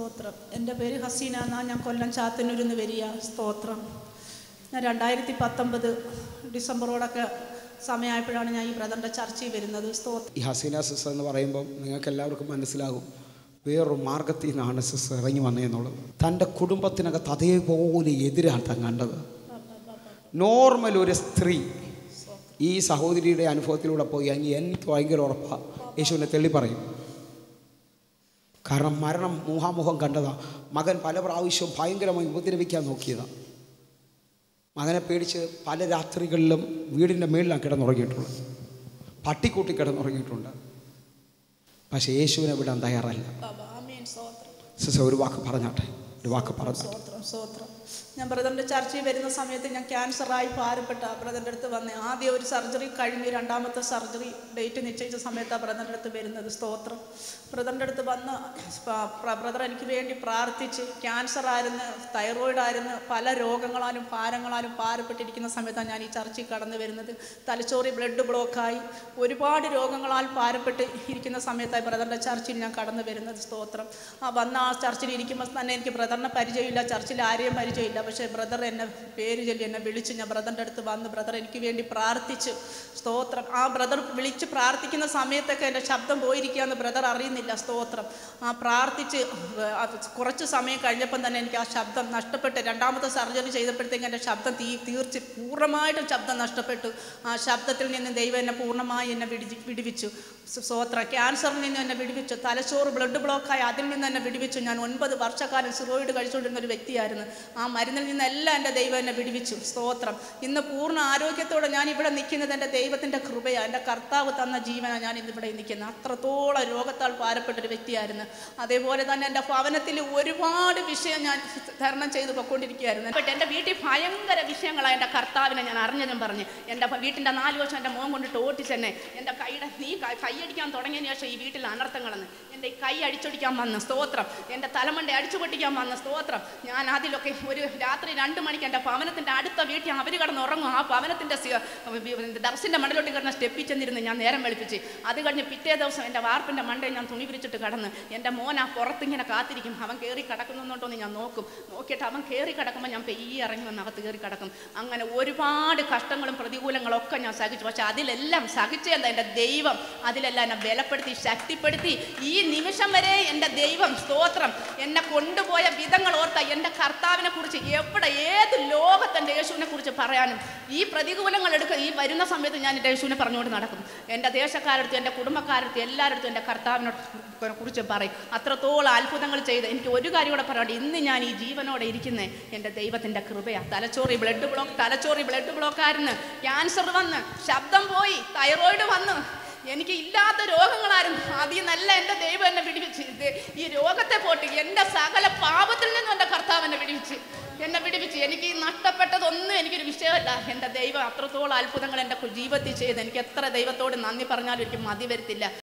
സ്തോത്രം എൻ്റെ പേര് ഹസീന എന്നാ ഞാൻ കൊല്ലം ചാത്തന്നൂരിൽ നിന്ന് വരിക സ്തോത്രം ഞാൻ രണ്ടായിരത്തി പത്തൊമ്പത് ഡിസംബറോടൊക്കെ സമയമായപ്പോഴാണ് ഞാൻ ഈ ബ്രദറിൻ്റെ ചർച്ചയിൽ വരുന്നത് സ്തോത്രം ഈ ഹസീന സിസ്റ്റർ എന്ന് പറയുമ്പം നിങ്ങൾക്ക് എല്ലാവർക്കും മനസ്സിലാകും വേറൊരു മാർഗത്തിൽ നിന്നാണ് സിസ്റ്റർ ഇറങ്ങി വന്നതെന്നുള്ളത് തൻ്റെ കുടുംബത്തിനകത്ത് അതേപോലെ എതിരാണ് താൻ കണ്ടത് നോർമൽ ഒരു സ്ത്രീ ഈ സഹോദരിയുടെ അനുഭവത്തിലൂടെ പോയി എങ്കിൽ എനിക്ക് ഭയങ്കര ഉറപ്പാണ് യേശുവിനെ തെളി പറയും കാരണം മരണം മുഖാമുഖം കണ്ടതാ മകൻ പല പ്രാവശ്യവും ഭയങ്കരമായി ഉപദ്രവിക്കാൻ നോക്കിയതാണ് മകനെ പേടിച്ച് പല രാത്രികളിലും വീടിൻ്റെ മേളിലാണ് കിടന്നുറങ്ങിയിട്ടുള്ളത് പട്ടിക്കൂട്ടി കിടന്നുറങ്ങിയിട്ടുണ്ട് പക്ഷേ യേശുവിനെ വിടാൻ തയ്യാറല്ല ആമേൻ സ്തോത്രം സിസ്റ്റർ ഒരു വാക്ക് പറഞ്ഞാട്ടെ ഒരു വാക്ക് പറഞ്ഞാട്ടെ സ്തോത്രം സ്തോത്രം ഞാൻ ബ്രദറിൻ്റെ ചർച്ചയിൽ വരുന്ന സമയത്ത് ഞാൻ ക്യാൻസറായി ഭാരപ്പെട്ട ബ്രദറിൻ്റെ അടുത്ത് വന്ന് ആദ്യം ഒരു സർജറി കഴിഞ്ഞ് രണ്ടാമത്തെ സർജറി ഡേറ്റ് നിശ്ചയിച്ച സമയത്താണ് ബ്രദറിൻ്റെ അടുത്ത് വരുന്നത് സ്തോത്രം ബ്രദറിൻ്റെ അടുത്ത് വന്ന് ബ്രദർ എനിക്ക് വേണ്ടി പ്രാർത്ഥിച്ച് ക്യാൻസർ ആയിരുന്നു തൈറോയിഡ് ആയിരുന്നു പല രോഗങ്ങളാലും ഭാരങ്ങളാലും ഭാരപ്പെട്ടിരിക്കുന്ന സമയത്താണ് ഞാൻ ഈ ചർച്ചയിൽ കടന്നു വരുന്നത് തലച്ചോറി ബ്ലഡ് ബ്ലോക്കായി ഒരുപാട് രോഗങ്ങളാൽ ഭാരപ്പെട്ട് ഇരിക്കുന്ന സമയത്തായി ബ്രദറിൻ്റെ ചർച്ചിൽ ഞാൻ കടന്നു വരുന്നത് സ്തോത്രം ആ വന്ന ആ ചർച്ചിൽ ഇരിക്കുമ്പോൾ തന്നെ എനിക്ക് ബ്രദറിനെ പരിചയമില്ല ചർച്ചിൽ ആരെയും പരിചയമില്ല പക്ഷേ ബ്രദർ എന്നെ പേര് ചൊല്ലി എന്നെ വിളിച്ച് ഞാൻ ബ്രദറിൻ്റെ അടുത്ത് വന്ന് ബ്രദർ എനിക്ക് വേണ്ടി പ്രാർത്ഥിച്ചു സ്തോത്രം ആ ബ്രദർ വിളിച്ച് പ്രാർത്ഥിക്കുന്ന സമയത്തൊക്കെ എൻ്റെ ശബ്ദം പോയിരിക്കുകയെന്ന് ബ്രദർ അറിയുന്നില്ല സ്തോത്രം ആ പ്രാർത്ഥിച്ച് ആ കുറച്ച് സമയം കഴിഞ്ഞപ്പം തന്നെ എനിക്ക് ആ ശബ്ദം നഷ്ടപ്പെട്ട് രണ്ടാമത്തെ സർജറി ചെയ്തപ്പോഴത്തേക്ക് എൻ്റെ ശബ്ദം തീ തീർച്ച് പൂർണ്ണമായിട്ടും ശബ്ദം നഷ്ടപ്പെട്ടു ആ ശബ്ദത്തിൽ നിന്ന് ദൈവം എന്നെ പൂർണ്ണമായി എന്നെ വിടിച്ച് വിടുവിച്ചു സ്തോത്ര ക്യാൻസറിൽ നിന്ന് എന്നെ വിടുവിച്ചു തലച്ചോറ് ബ്ലഡ് ബ്ലോക്കായി അതിൽ നിന്ന് എന്നെ വിടുവിച്ചു ഞാൻ ഒൻപത് വർഷക്കാലം സിറോയിഡ് കഴിച്ചുകൊണ്ടിരുന്ന ഒരു വ്യക്തിയായിരുന്നു ആ മരുന്നിൽ നിന്നെല്ലാം എൻ്റെ ദൈവം എന്നെ വിടുവിച്ചു സ്തോത്രം ഇന്ന് പൂർണ്ണ ആരോഗ്യത്തോടെ ഞാൻ ഇവിടെ നിൽക്കുന്നത് എൻ്റെ ദൈവത്തിൻ്റെ കൃപയാണ് എൻ്റെ കർത്താവ് തന്ന ജീവനാണ് ഞാൻ ഇന്നിവിടെ നിൽക്കുന്നത് അത്രത്തോളം രോഗത്താൽ ഭാരപ്പെട്ടൊരു വ്യക്തിയായിരുന്നു അതേപോലെ തന്നെ എൻ്റെ ഭവനത്തിൽ ഒരുപാട് വിഷയം ഞാൻ തരണം ചെയ്ത് പൊയ്ക്കൊണ്ടിരിക്കുകയായിരുന്നു ബട്ട് എൻ്റെ വീട്ടിൽ ഭയങ്കര വിഷയങ്ങളാണ് എൻ്റെ കർത്താവിനെ ഞാൻ അറിഞ്ഞതും പറഞ്ഞ് എൻ്റെ വീട്ടിൻ്റെ നാല് വർഷം എൻ്റെ മോൻ കൊണ്ടിട്ട് ഓട്ടിച്ചെന്നെ എൻ്റെ കൈയുടെ നീ കൈ- കൈയടിക്കാൻ തുടങ്ങിയതിന് ശേഷം ഈ വീട്ടിൽ അനർത്ഥങ്ങളെന്ന് എൻ്റെ ഈ കൈ അടിച്ചൊടിക്കാൻ വന്ന സ്തോത്രം എൻ്റെ തലമണ്ട അടിച്ചു പൊട്ടിക്കാൻ വന്ന സ്തോത്രം ഞാൻ അതിലൊക്കെ ഒരു രാത്രി രണ്ട് മണിക്ക് എൻ്റെ ഭവനത്തിൻ്റെ അടുത്ത വീട്ടിൽ അവർ കിടന്ന് ഉറങ്ങും ആ ഭവനത്തിൻ്റെ ദർശൻ്റെ മണ്ടലോട്ട് കിടന്ന സ്റ്റെപ്പിൽ ചെന്നിരുന്ന് ഞാൻ നേരം വെളുപ്പിച്ച് അത് കഴിഞ്ഞ് പിറ്റേ ദിവസം എൻ്റെ വാർപ്പിൻ്റെ മണ്ടയിൽ ഞാൻ തുണി പിരിച്ചിട്ട് കടന്ന് എൻ്റെ മോൻ ആ പുറത്തിങ്ങനെ കാത്തിരിക്കും അവൻ കയറി കിടക്കുന്നുണ്ടോ എന്ന് ഞാൻ നോക്കും നോക്കിയിട്ട് അവൻ കയറി കിടക്കുമ്പോൾ ഞാൻ പെയ്യെ ഇറങ്ങി വന്ന് അകത്ത് കയറി കിടക്കും അങ്ങനെ ഒരുപാട് കഷ്ടങ്ങളും പ്രതികൂലങ്ങളും ഒക്കെ ഞാൻ സഹിച്ചു പക്ഷെ അതിലെല്ലാം സഹിച്ചേ എന്താ എൻ്റെ ദൈവം അതിലെല്ലാം എന്നെ ബലപ്പെടുത്തി ശക്തിപ്പെടുത്തി ഈ നിമിഷം വരെ എൻ്റെ ദൈവം സ്തോത്രം എന്നെ കൊണ്ടുപോയ വിധങ്ങൾ ഓർത്ത എൻ്റെ കർത്താവിനെ കുറിച്ച് എവിടെ ഏത് ലോകത്ത് എൻ്റെ യേശുവിനെ കുറിച്ച് പറയാനും ഈ പ്രതികൂലങ്ങൾ എടുക്ക ഈ വരുന്ന സമയത്ത് ഞാൻ എൻ്റെ യേശുവിനെ പറഞ്ഞുകൊണ്ട് നടക്കും എൻ്റെ ദേശക്കാരടുത്ത് എൻ്റെ കുടുംബക്കാരടുത്ത് എല്ലാവരടുത്തും എൻ്റെ കർത്താവിനെ കുറിച്ച് പറയും അത്രത്തോളം അത്ഭുതങ്ങൾ ചെയ്ത് എനിക്ക് ഒരു കാര്യം കൂടെ പറയാണ്ട് ഇന്ന് ഞാൻ ഈ ജീവനോടെ ഇരിക്കുന്നത് എൻ്റെ ദൈവത്തിൻ്റെ കൃപയാണ് തലച്ചോറി ബ്ലഡ് ബ്ലോക്ക് തലച്ചോറി ബ്ലഡ് ബ്ലോക്കായിരുന്നു ക്യാൻസർ വന്ന് ശബ്ദം പോയി തൈറോയിഡ് വന്ന് എനിക്ക് ഇല്ലാത്ത രോഗങ്ങളായിരുന്നു അതിൽ നല്ല എൻ്റെ ദൈവം എന്നെ വിടിവിച്ച് ഇത് ഈ രോഗത്തെ പോട്ട് എൻ്റെ സകല പാപത്തിൽ നിന്നും എൻ്റെ കർത്താവ് എന്നെ വിടിവിച്ച് എന്നെ വിടിവിച്ച് എനിക്ക് ഈ നഷ്ടപ്പെട്ടതൊന്നും എനിക്കൊരു വിഷയമല്ല എൻ്റെ ദൈവം അത്രത്തോളം അത്ഭുതങ്ങൾ എൻ്റെ ജീവിതത്തിൽ ചെയ്ത് എനിക്ക് എത്ര ദൈവത്തോട് നന്ദി പറഞ്ഞാലും എനിക്ക് മതി വരത്തില്ല